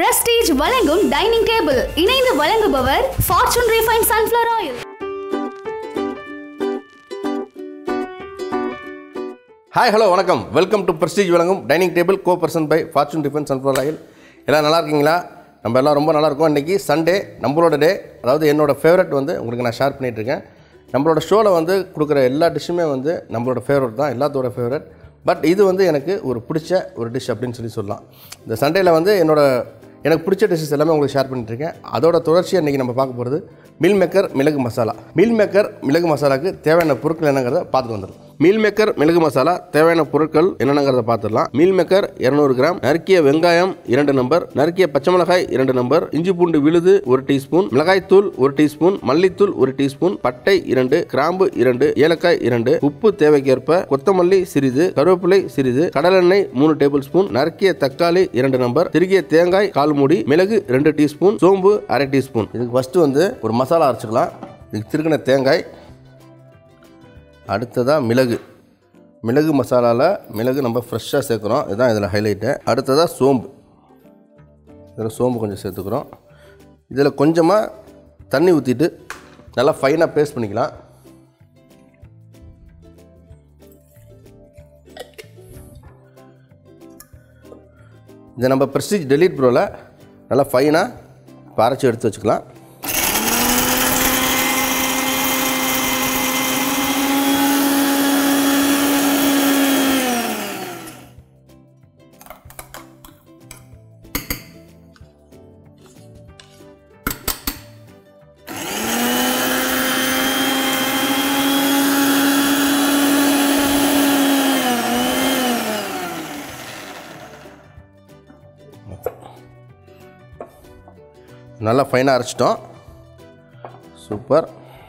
prestige வழங்கும் dining table இணைந்து வழங்குபவர் Fortune refine sunflower oil hi hello வணக்கம் வெல்கம் டு பிரஸ்டீஜ் வழங்கும் dining table co person by Fortune tiffin sunflower oil எல்லாம் நல்லா இருக்கீங்களா நம்ம எல்லாம் ரொம்ப நல்லா இருக்கோம் இன்றைக்கி சண்டே நம்மளோட டே அதாவது என்னோட ஃபேவரட் வந்து உங்களுக்கு நான் ஷேர் பண்ணிகிட்டு இருக்கேன் நம்மளோட ஷோவில் வந்து கொடுக்குற எல்லா டிஷ்ஷுமே வந்து நம்மளோட ஃபேவரட் தான் எல்லாத்தோட ஃபேவரட் பட் இது வந்து எனக்கு ஒரு பிடிச்ச ஒரு டிஷ் அப்படின்னு சொல்லி சொல்லலாம் இந்த சண்டேயில் வந்து என்னோட எனக்கு பிடிச்ச டிஷ்ஷஸ் எல்லாமே உங்களுக்கு ஷேர் பண்ணிட்டு இருக்கேன் அதோட தொடர்ச்சியாக இன்றைக்கி நம்ம பார்க்க போகிறது மீல் மேக்கர் மிளகு மசாலா மீல் மேக்கர் மிளகு மசாலாக்கு தேவையான பொருட்கள் என்னங்கிறத பார்த்துட்டு வந்துடலாம் மீல் மேக்கர் மிளகு மசாலா தேவையான பொருட்கள் என்னென்னங்கிறத பார்த்துடலாம் மீல் மேக்கர் இரநூறு கிராம் நறுக்கிய வெங்காயம் இரண்டு நம்பர் நறுக்கிய பச்சை மிளகாய் இரண்டு நம்பர் இஞ்சி பூண்டு விழுது ஒரு டீஸ்பூன் மிளகாய் தூள் ஒரு டீஸ்பூன் மல்லித்தூள் ஒரு டீஸ்பூன் பட்டை இரண்டு கிராம்பு இரண்டு ஏலக்காய் இரண்டு உப்பு தேவைக்கேற்ப கொத்தமல்லி சிறிது கருவேப்பிலை சிறிது கடலெண்ணெய் மூணு டேபிள் ஸ்பூன் நறுக்கிய தக்காளி இரண்டு நம்பர் திருகிய தேங்காய் கால் மூடி மிளகு ரெண்டு டீஸ்பூன் சோம்பு அரை டீஸ்பூன் இதுக்கு ஃபர்ஸ்ட் வந்து ஒரு மசாலா அரைச்சிக்கலாம் இதுக்கு திருகின தேங்காய் அடுத்ததாக மிளகு மிளகு மசாலாவில் மிளகு நம்ம ஃப்ரெஷ்ஷாக சேர்க்குறோம் இதுதான் இதில் ஹைலைட்டு அடுத்ததாக சோம்பு இதில் சோம்பு கொஞ்சம் சேர்த்துக்கிறோம் இதில் கொஞ்சமாக தண்ணி ஊற்றிட்டு நல்லா ஃபைனாக பேஸ்ட் பண்ணிக்கலாம் இதை நம்ம ப்ரெஸ்டீஜ் டெலீட் ப்ரோவில் நல்லா ஃபைனாக இப்போ அரைச்சி எடுத்து வச்சுக்கலாம் நல்லா ஃபைனாக அரைச்சிட்டோம் சூப்பர்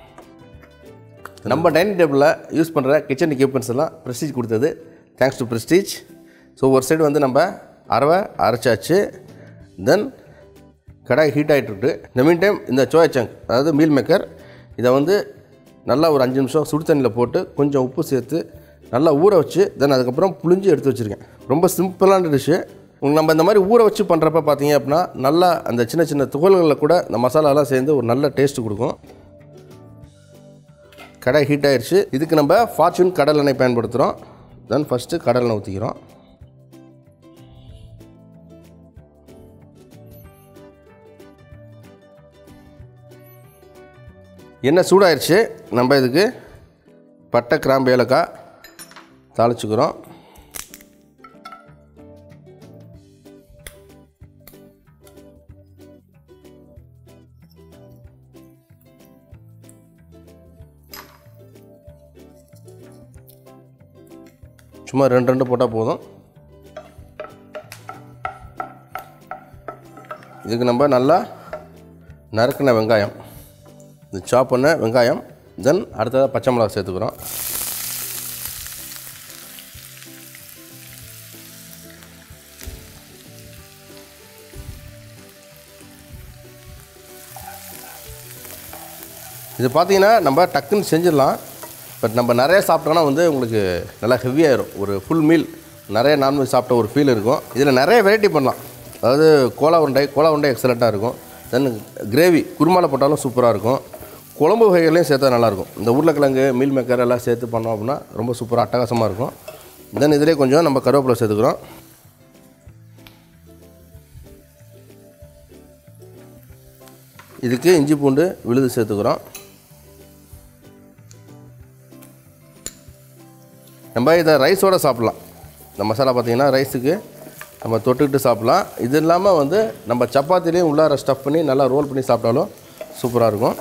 நம்ம டைனிங் டேபிளில் யூஸ் பண்ணுற கிச்சன் எக்யூப்மெண்ட்ஸ் எல்லாம் ப்ரெஸ்டீஜ் கொடுத்தது தேங்க்ஸ் டு ப்ரெஸ்டீஜ் ஸோ ஒரு சைடு வந்து நம்ம அரவை அரைச்சாச்சு தென் கடாய் ஹீட் ஆகிட்டு இருக்கு இந்த மீன் டைம் இந்த சோயா சங்க் அதாவது மீல் மேக்கர் இதை வந்து நல்லா ஒரு அஞ்சு நிமிஷம் சுடு தண்ணியில் போட்டு கொஞ்சம் உப்பு சேர்த்து நல்லா ஊற வச்சு தென் அதுக்கப்புறம் புளிஞ்சு எடுத்து வச்சுருக்கேன் ரொம்ப சிம்பிளான டிஷ்ஷு உங்களுக்கு நம்ம இந்த மாதிரி ஊற வச்சு பண்ணுறப்ப பார்த்தீங்க அப்படின்னா நல்லா அந்த சின்ன சின்ன துகள்களில் கூட இந்த மசாலாலாம் சேர்ந்து ஒரு நல்ல டேஸ்ட் கொடுக்கும் கடாய் ஹீட் ஆயிடுச்சு இதுக்கு நம்ம ஃபார்ச்சூன் கடல் எண்ணெய் பயன்படுத்துகிறோம் தென் ஃபஸ்ட்டு கடல் எண்ணெய் ஊற்றிக்கிறோம் எண்ணெய் சூடாயிருச்சு நம்ம இதுக்கு பட்டை கிராம்பு ஏலக்காய் தாளிச்சுக்கிறோம் சும்மா ரெண்டு ரெண்டு போட்டால் போதும் இதுக்கு நம்ம நல்லா நறுக்கின வெங்காயம் இது சாப் பண்ண வெங்காயம் தென் அடுத்ததாக பச்சை மிளகா சேர்த்துக்கிறோம் இது பார்த்தீங்கன்னா நம்ம டக்குன்னு செஞ்சிடலாம் பட் நம்ம நிறைய சாப்பிட்டோன்னா வந்து உங்களுக்கு நல்லா ஹெவியாயிரும் ஒரு ஃபுல் மீல் நிறைய நான்வெஜ் சாப்பிட்ட ஒரு ஃபீல் இருக்கும் இதில் நிறைய வெரைட்டி பண்ணலாம் அதாவது கோலா உருண்டை கோலா உருண்டை எக்ஸலண்ட்டாக இருக்கும் தென் கிரேவி குருமாவில் போட்டாலும் சூப்பராக இருக்கும் குழம்பு வகைகளையும் சேர்த்தா நல்லாயிருக்கும் இந்த உருளைக்கிழங்கு மீல் மேக்கர் எல்லாம் சேர்த்து பண்ணோம் அப்படின்னா ரொம்ப சூப்பராக அட்டகாசமாக இருக்கும் தென் இதிலே கொஞ்சம் நம்ம கருவேப்பிலை சேர்த்துக்கிறோம் இதுக்கு இஞ்சி பூண்டு விழுது சேர்த்துக்கிறோம் நம்ம இதை ரைஸோடு சாப்பிட்லாம் இந்த மசாலா பார்த்திங்கன்னா ரைஸுக்கு நம்ம தொட்டுக்கிட்டு சாப்பிட்லாம் இது இல்லாமல் வந்து நம்ம சப்பாத்திலையும் உள்ளார ஸ்டஃப் பண்ணி நல்லா ரோல் பண்ணி சாப்பிட்டாலும் சூப்பராக இருக்கும்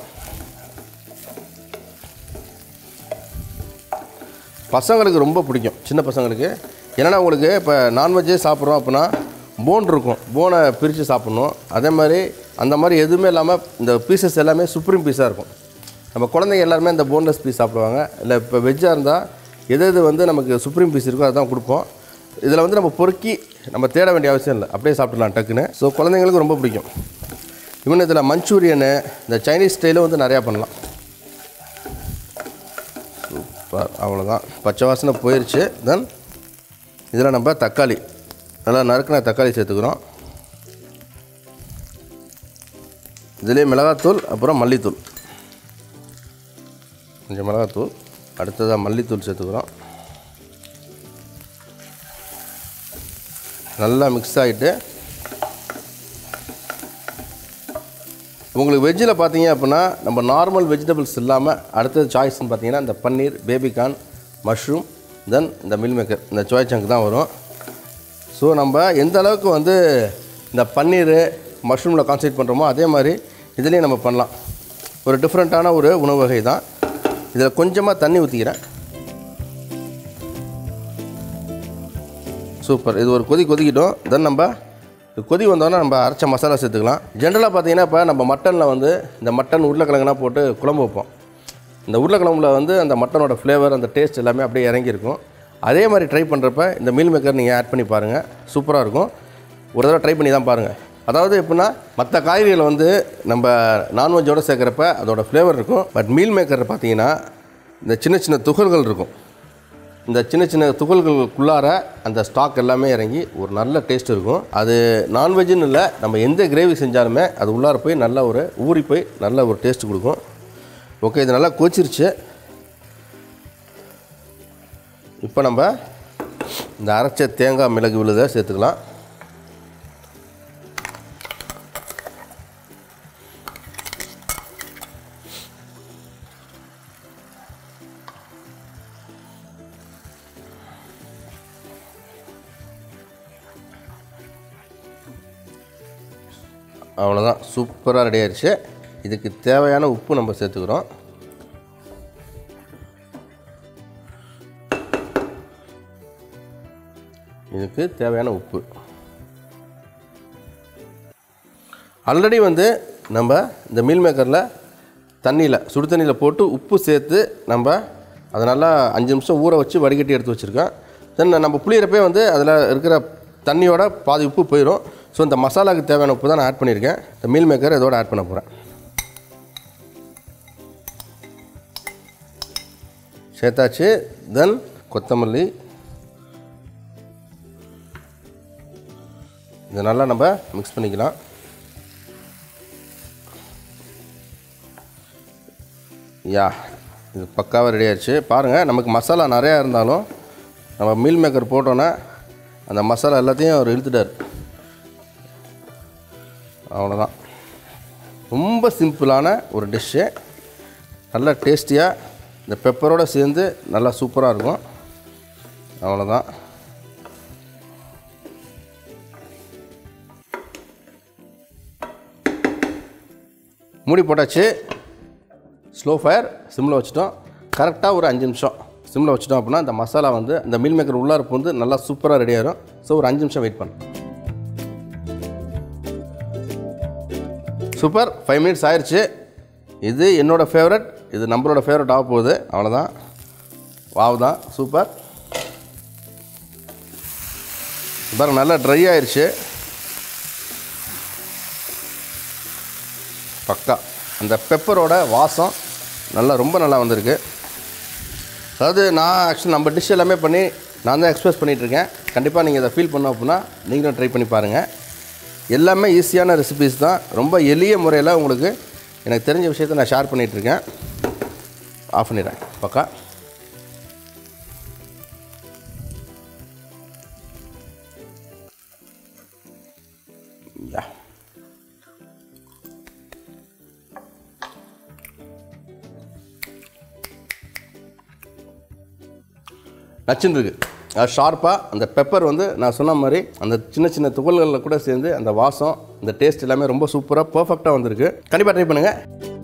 பசங்களுக்கு ரொம்ப பிடிக்கும் சின்ன பசங்களுக்கு என்னென்னா உங்களுக்கு இப்போ நான்வெஜ்ஜே சாப்பிட்றோம் அப்படின்னா போன் இருக்கும் போனை பிரித்து சாப்பிட்ணும் அதே மாதிரி அந்த மாதிரி எதுவுமே இல்லாமல் இந்த பீசஸ் எல்லாமே சுப்ரீம் பீஸாக இருக்கும் நம்ம குழந்தைங்க எல்லாருமே இந்த போன்லெஸ் பீஸ் சாப்பிடுவாங்க இல்லை இப்போ வெஜ்ஜாக இருந்தால் எது எது வந்து நமக்கு சுப்ரீம் பீஸ் இருக்கோ அதுதான் கொடுப்போம் இதில் வந்து நம்ம பொறுக்கி நம்ம தேட வேண்டிய அவசியம் இல்லை அப்படியே சாப்பிடலாம் டக்குன்னு ஸோ குழந்தைங்களுக்கு ரொம்ப பிடிக்கும் இவன் இதில் மஞ்சூரியனு இந்த சைனீஸ் ஸ்டைலும் வந்து நிறையா பண்ணலாம் சூப்பர் அவ்வளோதான் பச்சை வாசனை போயிடுச்சு தென் இதில் நம்ம தக்காளி நல்லா நறுக்கின தக்காளி சேர்த்துக்கிறோம் இதிலே மிளகாத்தூள் அப்புறம் மல்லித்தூள் கொஞ்சம் மிளகாத்தூள் அடுத்ததாக மல்லித்தூள் சேர்த்துக்கிறோம் நல்லா மிக்ஸ் ஆகிட்டு உங்களுக்கு வெஜ்ஜில் பார்த்தீங்க அப்படின்னா நம்ம நார்மல் வெஜிடபிள்ஸ் இல்லாமல் அடுத்தது சாய்ஸ்னு பார்த்தீங்கன்னா இந்த பன்னீர் பேபிகார்ன் மஷ்ரூம் தென் இந்த மில் மேக்கர் இந்த சோய் சங்க் தான் வரும் ஸோ நம்ம எந்த அளவுக்கு வந்து இந்த பன்னீர் மஷ்ரூமில் கான்சன்ட்ரேட் பண்ணுறோமோ அதே மாதிரி இதுலேயும் நம்ம பண்ணலாம் ஒரு டிஃப்ரெண்ட்டான ஒரு உணவு வகை தான் இதில் கொஞ்சமாக தண்ணி ஊற்றிக்கிறேன் சூப்பர் இது ஒரு கொதி கொதிக்கிட்டோம் தென் நம்ம இது கொதி வந்தோடனே நம்ம அரைச்ச மசாலா சேர்த்துக்கலாம் ஜென்ரலாக பார்த்தீங்கன்னா இப்போ நம்ம மட்டனில் வந்து இந்த மட்டன் உருளைக்கிழங்குனா போட்டு குழம்பு வைப்போம் இந்த உருளைக்கிழங்குல வந்து அந்த மட்டனோட ஃப்ளேவர் அந்த டேஸ்ட் எல்லாமே அப்படியே இறங்கியிருக்கும் அதே மாதிரி ட்ரை பண்ணுறப்ப இந்த மீல் மேக்கர் நீங்கள் ஆட் பண்ணி பாருங்கள் சூப்பராக இருக்கும் ஒரு தடவை ட்ரை பண்ணி தான் பாருங்கள் அதாவது எப்படின்னா மற்ற காய்கறிகளை வந்து நம்ம நான்வெஜ்ஜோடு சேர்க்குறப்ப அதோட ஃப்ளேவர் இருக்கும் பட் மீல் மேக்கர் பார்த்தீங்கன்னா இந்த சின்ன சின்ன துகள்கள் இருக்கும் இந்த சின்ன சின்ன துகள்களுக்குள்ளார அந்த ஸ்டாக் எல்லாமே இறங்கி ஒரு நல்ல டேஸ்ட் இருக்கும் அது நான்வெஜ்ஜுன்னு இல்லை நம்ம எந்த கிரேவி செஞ்சாலுமே அது உள்ளார போய் நல்ல ஒரு ஊறி போய் நல்ல ஒரு டேஸ்ட் கொடுக்கும் ஓகே இது நல்லா கொச்சிருச்சு இப்போ நம்ம இந்த அரைச்ச தேங்காய் மிளகு விழுதை சேர்த்துக்கலாம் அவ்வளோதான் சூப்பராக ரெடி ஆயிடுச்சு இதுக்கு தேவையான உப்பு நம்ம சேர்த்துக்கிறோம் இதுக்கு தேவையான உப்பு ஆல்ரெடி வந்து நம்ம இந்த மீல் மேக்கரில் தண்ணியில் சுடு தண்ணியில் போட்டு உப்பு சேர்த்து நம்ம அதை நல்லா அஞ்சு நிமிஷம் ஊற வச்சு வடிகட்டி எடுத்து வச்சுருக்கேன் தென் நம்ம புளியறப்பே வந்து அதில் இருக்கிற தண்ணியோட பாதி உப்பு போயிடும் ஸோ இந்த மசாலாவுக்கு தேவையான உப்பு தான் நான் ஆட் பண்ணியிருக்கேன் இந்த மீல் மேக்கர் இதோட ஆட் பண்ண போகிறேன் சேர்த்தாச்சு தென் கொத்தமல்லி இதை நல்லா நம்ம மிக்ஸ் பண்ணிக்கலாம் யா இது பக்காவாக ரெடி ஆயிடுச்சு பாருங்கள் நமக்கு மசாலா நிறையா இருந்தாலும் நம்ம மீல் மேக்கர் போட்டோன்னே அந்த மசாலா எல்லாத்தையும் அவர் இழுத்துட்டார் அவ்வளோதான் ரொம்ப சிம்பிளான ஒரு டிஷ்ஷு நல்ல டேஸ்டியாக இந்த பெப்பரோடு சேர்ந்து நல்லா சூப்பராக இருக்கும் அவ்வளோதான் மூடி போட்டாச்சு ஸ்லோ ஃபயர் சிம்மில் வச்சுட்டோம் கரெக்டாக ஒரு அஞ்சு நிமிஷம் சிம்மில் வச்சுட்டோம் அப்படின்னா இந்த மசாலா வந்து இந்த மீல் மேக்கர் உள்ளார வந்து நல்லா சூப்பராக ரெடி ஆயிரும் ஸோ ஒரு அஞ்சு நிமிஷம் வெயிட் பண்ணலாம் சூப்பர் ஃபைவ் மினிட்ஸ் ஆயிடுச்சு இது என்னோடய ஃபேவரட் இது நம்மளோட ஃபேவரட் ஆக போகுது அவ்வளோதான் வாவ் தான் சூப்பர் பாருங்க நல்லா ட்ரை ஆயிடுச்சு பக்கா அந்த பெப்பரோட வாசம் நல்லா ரொம்ப நல்லா வந்திருக்கு அதாவது நான் ஆக்சுவலி நம்ம டிஷ் எல்லாமே பண்ணி நான் தான் எக்ஸ்பிரஸ் பண்ணிகிட்ருக்கேன் கண்டிப்பாக நீங்கள் இதை ஃபீல் பண்ணோம் அப்படின்னா நீங்களும் ட்ரை பண்ணி பாருங்கள் எல்லாமே ஈஸியான ரெசிபீஸ் தான் ரொம்ப எளிய முறையில் உங்களுக்கு எனக்கு தெரிஞ்ச விஷயத்தை நான் ஷேர் பண்ணிகிட்ருக்கேன் ஆஃப் பண்ணிடுறேன் பக்கா யா நச்சுன்னு இருக்கு அது ஷார்ப்பாக அந்த பெப்பர் வந்து நான் சொன்ன மாதிரி அந்த சின்ன சின்ன துகள்களில் கூட சேர்ந்து அந்த வாசம் அந்த டேஸ்ட் எல்லாமே ரொம்ப சூப்பராக பர்ஃபெக்டாக வந்திருக்கு கண்டிப்பாக ட்ரை பண்ணுங்கள்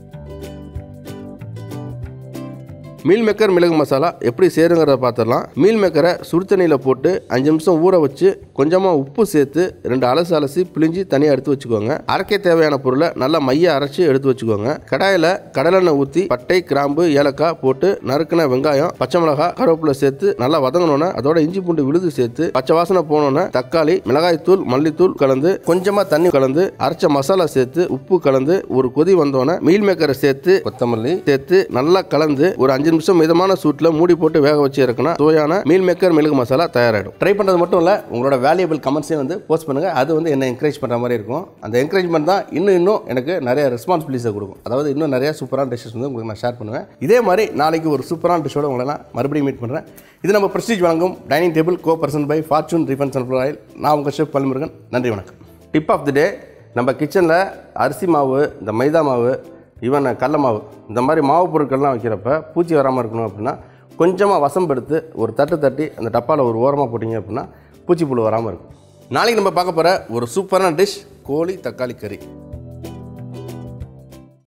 மீல் மேக்கர் மிளகு மசாலா எப்படி சேருங்கிறத பார்த்துடலாம் மீல் மேக்கரை சுடு தண்ணியில் போட்டு அஞ்சு நிமிஷம் ஊற வச்சு கொஞ்சமாக உப்பு சேர்த்து ரெண்டு அலசு அலசி பிழிஞ்சு தனியாக எடுத்து வச்சுக்கோங்க அரைக்க தேவையான பொருளை நல்லா மைய அரைச்சி எடுத்து வச்சுக்கோங்க கடாயில் கடலெண்ணெய் ஊற்றி பட்டை கிராம்பு ஏலக்காய் போட்டு நறுக்கின வெங்காயம் பச்சை மிளகாய் கருவேப்பிலை சேர்த்து நல்லா வதங்கணுன்னே அதோட இஞ்சி பூண்டு விழுது சேர்த்து பச்சை வாசனை போனோன்னே தக்காளி மிளகாய் தூள் மல்லித்தூள் கலந்து கொஞ்சமாக தண்ணி கலந்து அரைச்ச மசாலா சேர்த்து உப்பு கலந்து ஒரு கொதி வந்தோன்னே மீல் மேக்கரை சேர்த்து கொத்தமல்லி சேர்த்து நல்லா கலந்து ஒரு அஞ்சு நிமிஷம் மிதமான சூட்டில் மூடி போட்டு வேக வச்சு இறக்குனா சுவையான மீல் மேக்கர் மெழுகு மசாலா தயாராகிடும் ட்ரை பண்ணுறது மட்டும் இல்லை உங்களோட வேல்யூபிள் கமெண்ட்ஸையும் வந்து போஸ்ட் பண்ணுங்கள் அது வந்து என்ன என்கரேஜ் பண்ணுற மாதிரி இருக்கும் அந்த என்கரேஜ்மெண்ட் தான் இன்னும் இன்னும் எனக்கு நிறைய ரெஸ்பான்சிபிலிட்டிஸை கொடுக்கும் அதாவது இன்னும் நிறைய சூப்பரான டிஷ்ஷஸ் வந்து உங்களுக்கு நான் ஷேர் பண்ணுவேன் இதே மாதிரி நாளைக்கு ஒரு சூப்பரான டிஷ்ஷோட உங்களை நான் மறுபடியும் மீட் பண்ணுறேன் இது நம்ம ப்ரெஸ்டீஜ் வழங்கும் dining table co person by Fortune refine sunflower oil நான் உங்கள் ஷெஃப் பல்முருகன் நன்றி வணக்கம் டிப் ஆஃப் தி டே நம்ம கிச்சனில் அரிசி மாவு இந்த மைதா மாவு ஈவன் கடல மாவு இந்த மாதிரி மாவு பொருட்கள்லாம் வைக்கிறப்ப பூச்சி வராமல் இருக்கணும் அப்படின்னா கொஞ்சமாக வசம்பு எடுத்து ஒரு தட்டு தட்டி அந்த டப்பாவில் ஒரு ஓரமாக போட்டிங்க அப்படின்னா பூச்சிப்புழு வராமல் இருக்கும் நாளைக்கு நம்ம பார்க்க போகிற ஒரு சூப்பரான டிஷ் கோழி தக்காளி கறி